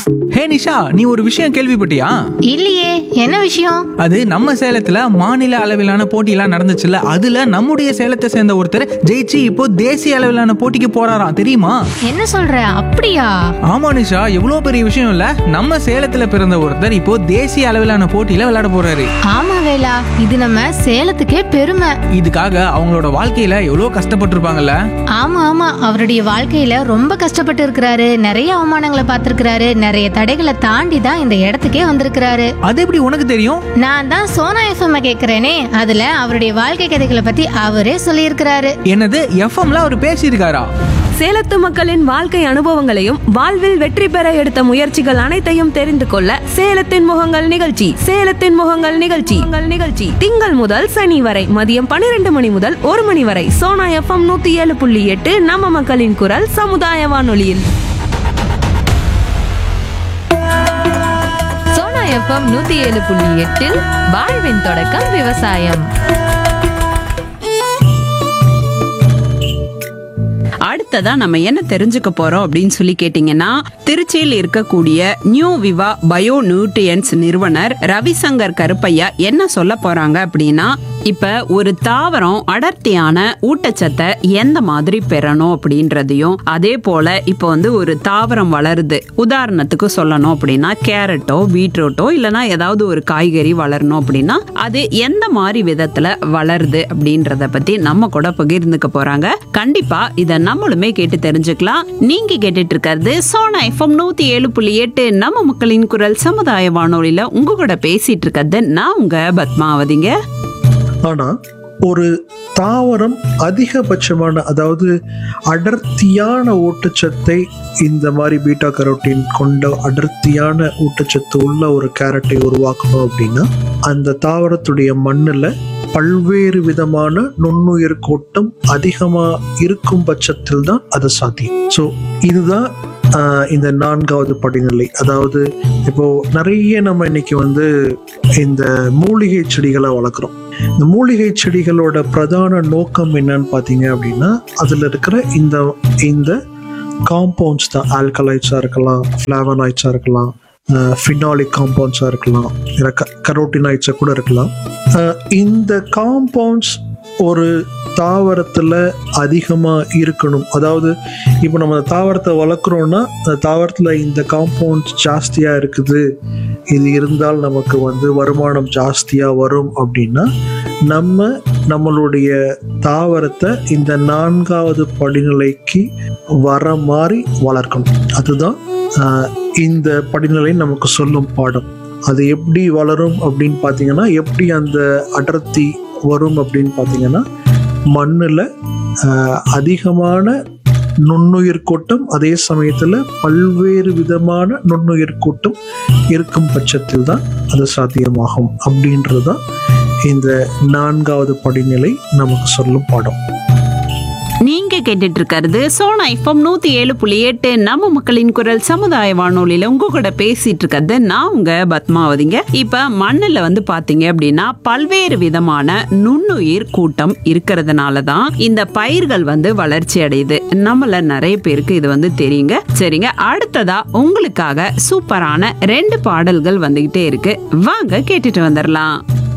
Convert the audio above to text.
ஹே நிஷா நீ ஒரு விஷயம் கேள்விப்பட்டியா இல்லையே என்ன விஷயம் அது நம்ம சேலத்துல மாநில அளவிலான போட்டியெல்லாம் நடந்துச்சுல்ல அதுல நம்முடைய சேலத்தை சேர்ந்த ஒருத்தர் ஜெயிச்சு இப்போ தேசிய அளவிலான போட்டிக்கு போறாராம் தெரியுமா என்ன சொல்ற அப்படியா ஆமா நிஷா எவ்வளவு பெரிய விஷயம் இல்ல நம்ம சேலத்துல பிறந்த ஒருத்தர் இப்போ தேசிய அளவிலான போட்டியில விளையாட போறாரு ஆமா வேலா இது நம்ம சேலத்துக்கே பெருமை இதுக்காக அவங்களோட வாழ்க்கையில எவ்வளவு கஷ்டப்பட்டிருப்பாங்கல்ல ஆமா ஆமா அவருடைய வாழ்க்கையில ரொம்ப கஷ்டப்பட்டு இருக்கிறாரு நிறைய அவமானங்களை பார்த்திருக்கிறாரு நிறைய தடைகளை தாண்டி தான் இந்த இடத்துக்கே வந்திருக்கிறாரு அது எப்படி உனக்கு தெரியும் நான் தான் சோனா எஃப்எம் கேக்குறேனே அதுல அவருடைய வாழ்க்கை கதைகளை பத்தி அவரே சொல்லியிருக்கிறாரு என்னது எஃப்எம்ல அவர் பேசியிருக்காரா சேலத்து மக்களின் வாழ்க்கை அனுபவங்களையும் வாழ்வில் வெற்றி பெற எடுத்த முயற்சிகள் அனைத்தையும் தெரிந்து கொள்ள சேலத்தின் முகங்கள் நிகழ்ச்சி சேலத்தின் முகங்கள் நிகழ்ச்சி உங்கள் நிகழ்ச்சி திங்கள் முதல் சனி வரை மதியம் பன்னிரண்டு மணி முதல் ஒரு மணி வரை சோனா எஃப்எம் நூத்தி ஏழு புள்ளி எட்டு நம்ம மக்களின் குரல் சமுதாய வானொலியில் சோனா எஃப்எம் நூத்தி ஏழு புள்ளி எட்டில் வாழ்வின் தொடக்கம் விவசாயம் அடுத்ததா நம்ம என்ன தெரிஞ்சுக்க போறோம் அப்படின்னு சொல்லி கேட்டீங்கன்னா திருச்சியில் இருக்கக்கூடிய நியூ விவா பயோ நியூட்ரியன்ஸ் நிறுவனர் ரவிசங்கர் கருப்பையா என்ன சொல்ல போறாங்க அப்படின்னா இப்ப ஒரு தாவரம் அடர்த்தியான ஊட்டச்சத்தை எந்த மாதிரி பெறணும் அப்படின்றதையும் அதே போல இப்ப வந்து ஒரு தாவரம் வளருது உதாரணத்துக்கு சொல்லணும் அப்படின்னா கேரட்டோ பீட்ரூட்டோ இல்லைன்னா ஏதாவது ஒரு காய்கறி வளரணும் அப்படின்னா அது எந்த மாதிரி விதத்துல வளருது அப்படின்றத பத்தி நம்ம கூட பகிர்ந்துக்க போறாங்க கண்டிப்பா இத நம்மளுமே கேட்டு தெரிஞ்சுக்கலாம் நீங்க கேட்டுட்டு இருக்கிறது சோனா எஃப்எம் நூத்தி ஏழு புள்ளி எட்டு நம்ம மக்களின் குரல் சமுதாய வானொலியில உங்க கூட பேசிட்டு இருக்கிறது நான் உங்க பத்மாவதிங்க ஆனா ஒரு தாவரம் அதிகபட்சமான அதாவது அடர்த்தியான ஊட்டச்சத்தை இந்த மாதிரி பீட்டா கரோட்டின் கொண்ட அடர்த்தியான ஊட்டச்சத்து உள்ள ஒரு கேரட்டை உருவாக்கணும் அப்படின்னா அந்த தாவரத்துடைய மண்ணுல பல்வேறு விதமான நுண்ணுயிர் கூட்டம் அதிகமா இருக்கும் பட்சத்தில் தான் அது சாத்தியம் ஸோ இதுதான் ஆஹ், இந்த நான்காவது படிநிலை அதாவது இப்போ நிறைய நம்ம இன்னைக்கு வந்து இந்த மூலிகை செடிகளை வளர்க்குறோம் இந்த மூலிகை செடிகளோட பிரதான நோக்கம் என்னன்னு பார்த்தீங்க அப்படின்னா அதில் இருக்கிற இந்த இந்த காம்பவுண்ட்ஸ் தான் ஆல்கலைட்ஸாக இருக்கலாம் ஃப்ளாவனாய்ட்ஸாக இருக்கலாம் ஃபினாலிக் காம்பவுண்ட்ஸாக இருக்கலாம் இல்லை கரோட்டினாய்ட்ஸாக கூட இருக்கலாம் அஹ் இந்த காம்பவுண்ட்ஸ் ஒரு தாவரத்தில் அதிகமாக இருக்கணும் அதாவது இப்போ நம்ம அந்த தாவரத்தை வளர்க்குறோன்னா அந்த தாவரத்தில் இந்த காம்பவுண்ட்ஸ் ஜாஸ்தியாக இருக்குது இது இருந்தால் நமக்கு வந்து வருமானம் ஜாஸ்தியாக வரும் அப்படின்னா நம்ம நம்மளுடைய தாவரத்தை இந்த நான்காவது படிநிலைக்கு வர மாதிரி வளர்க்கணும் அதுதான் ஆஹ், இந்த படிநிலை நமக்கு சொல்லும் பாடம் அது எப்படி வளரும் அப்படின்னு பார்த்தீங்கன்னா எப்படி அந்த அடர்த்தி வரும் அப்படின்னு பார்த்தீங்கன்னா மண்ணில் அதிகமான நுண்ணுயிர் கூட்டம் அதே சமயத்தில் பல்வேறு விதமான நுண்ணுயிர் கூட்டம் இருக்கும் பட்சத்தில் தான் அது சாத்தியமாகும் அப்படின்றது தான் இந்த நான்காவது படிநிலை நமக்கு சொல்லும் பாடம் நீங்க கேட்டுட்டு இருக்கிறது சோனா எஃப்எம் நூத்தி ஏழு புள்ளி எட்டு நம்ம மக்களின் குரல் சமுதாய வானொலியில உங்க கூட பேசிட்டு இருக்கிறது நான் உங்க பத்மாவதிங்க இப்ப மண்ணுல வந்து பாத்தீங்க அப்படின்னா பல்வேறு விதமான நுண்ணுயிர் கூட்டம் இருக்கிறதுனால தான் இந்த பயிர்கள் வந்து வளர்ச்சி அடையுது நம்மள நிறைய பேருக்கு இது வந்து தெரியுங்க சரிங்க அடுத்ததா உங்களுக்காக சூப்பரான ரெண்டு பாடல்கள் வந்துகிட்டே இருக்கு வாங்க கேட்டுட்டு வந்துடலாம்